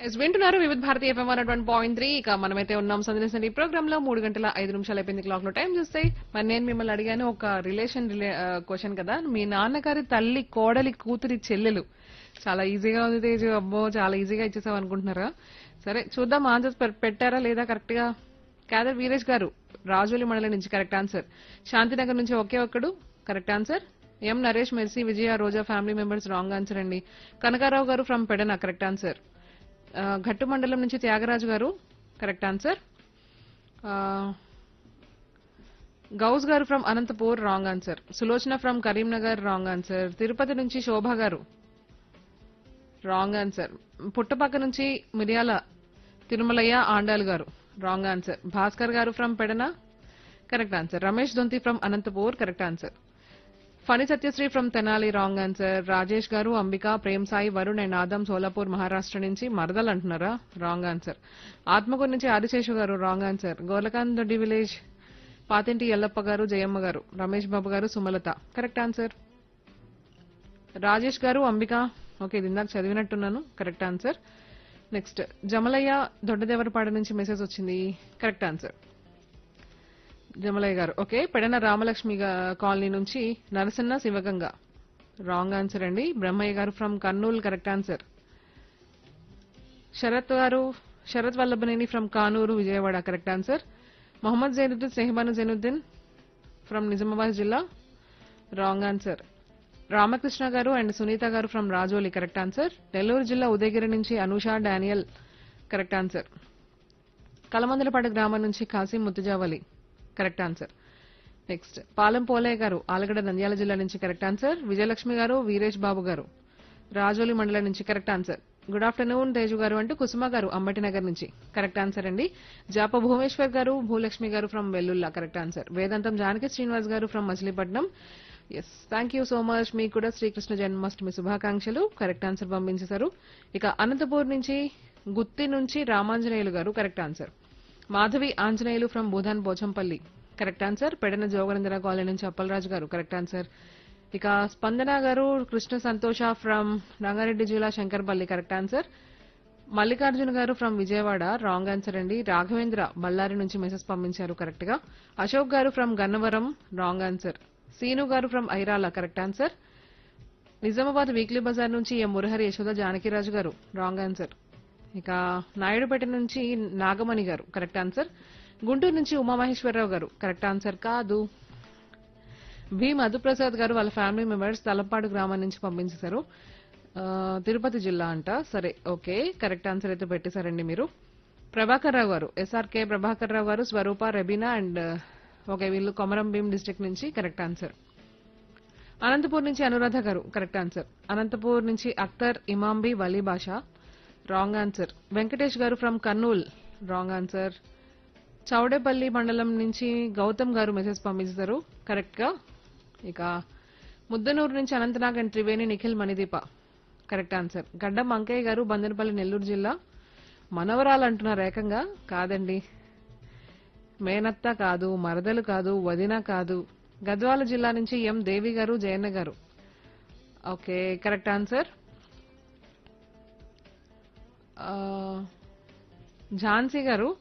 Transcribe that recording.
yes వింటున్నారు Vividh Bharati FM one one point three ఇక మనమైతే ఉన్నాం సందేశం ఈ ప్రోగ్రామ్ లో మూడు గంటల ఐదు నిమిషాలు అయిపోయింది క్లాక్ లో టైం చూస్తే మరి నేను మిమ్మల్ని అడిగాను ఒక రిలేషన్ క్వశ్చన్ కదా మీ నాన్నగారి తల్లి కోడలి కూతురి చెల్లెలు చాలా ఈజీగా ఉంది తేజు అబ్బో చాలా ఈజీగా ఇచ్చేసావు అనుకుంటున్నారా సరే చూద్దాం ఆన్సర్స్ పెట్టారా లేదా కరెక్ట్ గా కాదర్ వీరేష్ గారు రాజోలి మండలం నుంచి కరెక్ట్ ఆన్సర్ శాంతినగర్ నుంచి ఒకే ఒక్కడు correct answer M Naresh Mercy Vijaya Roja family members wrong answer అండి కనకారావు గారు ఫ్రమ్ పెడన కరెక్ట్ ఆన్సర్ ఆ, ఘట్టు మండలం నుంచి త్యాగరాజు గారు కరెక్ట్ ఆన్సర్ ఆ, గౌస్ గారు from Anantapur wrong answer Sulochana from Karimnagar wrong answer Tirupati నుంచి శోభ గారు రాంగ్ ఆన్సర్ పుట్టపక్క నుంచి మిరియాల తిరుమలయ్య ఆండాల్ గారు రాంగ్ ఆన్సర్ భాస్కర్ గారు from Pedana correct answer Ramesh Donthi from Anantapur correct answer Phani Satyasri from Tenali wrong answer Rajesh గారు అంబిక ప్రేమ్ సాయి వరుణ్ అండ్ ఆదం సోలాపూర్ మహారాష్ట్ర నుంచి మరదలు అంటున్నారా రాంగ్ ఆన్సర్ ఆత్మకూరు నుంచి ఆదిశేషు గారు రాంగ్ ఆన్సర్ గోలకాంత్ దొడ్డి విలేజ్ పాతింటి ఎల్లప్ప గారు జయమ్మ గారు రమేష్ బాబు గారు సుమలత కరెక్ట్ ఆన్సర్ రాజేష్ గారు అంబిక ఓకే ఇది ఇందాక చదివినట్టున్నాను correct answer next Jamalayya Doddadevarapada నుంచి మెసేజ్ వచ్చింది కరెక్ట్ ఆన్సర్ జమలయ్య గారు ఓకే పెడన రామలక్ష్మి గా- కాలనీ నుంచి నరసన్న శివగంగ రాంగ్ ఆన్సర్ అండి బ్రహ్మయ్య గారు from Kurnool correct answer Sarath గారు Sarath Vallabhaneni from Kanuru Vijayawada correct answer Mohammed Zainuddin Sehbanu Zainuddin from Nizamabad జిల్లా రాంగ్ ఆన్సర్ రామకృష్ణ గారు అండ్ సునీత గారు from Rajoli correct answer Nellore జిల్లా ఉదయగిరి నుంచి Anusha Daniel correct answer Kalamandalapadu గ్రామం నుంచి Kasim Muthujavali correct answer next Palem Polaiah గారు ఆలగడ్డ నంద్యాల జిల్లా నుంచి కరెక్ట్ ఆన్సర్ విజయలక్ష్మి గారు వీరేష్ బాబు గారు రాజోలి మండలం నుంచి correct answer good afternoon Teju గారు అంటూ కుసుమ గారు అంబటి నగర్ నుంచి కరెక్ట్ ఆన్సర్ అండి జాప భువనేశ్వర్ గారు భూలక్ష్మి గారు ఫ్రమ్ వెల్లుల్లా కరెక్ట్ ఆన్సర్ వేదాంతం జానకి శ్రీనివాస్ గారు from Machilipatnam yes thank you so much మీకు కూడా శ్రీకృష్ణ జన్మాష్టమి శుభాకాంక్షలు కరెక్ట్ ఆన్సర్ పంపించేశారు ఇక అనంతపూర్ నుంచి గుత్తి నుంచి రామాంజనేయులు గారు correct answer Madhavi Anjaneyulu from Bhoodan Pochampally correct answer Pedana Joganandana colony నుంచి అప్పలరాజు గారు కరెక్ట్ ఆన్సర్ ఇక స్పందన గారు కృష్ణ సంతోష ఫ్రమ్ రంగారెడ్డి జిల్లా శంకర్పల్లి కరెక్ట్ ఆన్సర్ మల్లికార్జున గారు ఫ్రమ్ విజయవాడ రాంగ్ ఆన్సర్ అండి రాఘవేంద్ర బళ్ళారి నుంచి మెసేజ్ పంపించారు కరెక్ట్ గా అశోక్ గారు from Gannavaram wrong answer Seenu గారు from Irala correct answer Nizamabad weekly bazaar నుంచి ఎం మురహరి యశోద జానకిరాజు గారు రాంగ్ ఆన్సర్ ఇక నాయుడుపేట నుంచి నాగమణి గారు కరెక్ట్ ఆన్సర్ గుంటూరు నుంచి ఉమామహేశ్వరరావు గారు కరెక్ట్ ఆన్సర్ కాదు బి మధుప్రసాద్ గారు వాళ్ళ ఫ్యామిలీ మెంబర్స్ తలపాడు గ్రామం నుంచి పంపించేశారు ఆ, తిరుపతి జిల్లా అంట సరే ఓకే కరెక్ట్ ఆన్సర్ అయితే పెట్టేశారండి మీరు ప్రభాకర్ రావు గారు ఎస్ఆర్కే ప్రభాకర్ రావు గారు స్వరూప రెబీనా అండ్ ఓకే వీళ్ళు కొమరం భీం డిస్ట్రిక్ట్ నుంచి కరెక్ట్ ఆన్సర్ అనంతపూర్ నుంచి అనురాధ గారు కరెక్ట్ ఆన్సర్ అనంతపూర్ నుంచి అఖ్తర్ ఇమాంబి వలీ బాషా రాంగ్ ఆన్సర్ వెంకటేష్ గారు from Kurnool wrong answer Chowdepalli మండలం నుంచి గౌతమ్ గారు మెసేజ్ పంపించారు కరెక్ట్ గా ఇక ముద్దనూరు నుంచి Anantnag and Triveni Nikhil Manideepa correct answer Gaddam Ankaiah గారు బందనపల్లి నెల్లూరు జిల్లా మనవరాలు అంటున్నారు ఏకంగా కాదండి మేనత్త కాదు మరదలు కాదు వదిన కాదు గద్వాల జిల్లా నుంచి ఎం దేవి గారు జయన్న గారు ఓకే కరెక్ట్ ఆన్సర్ ఆ, ఝాన్సీ గారు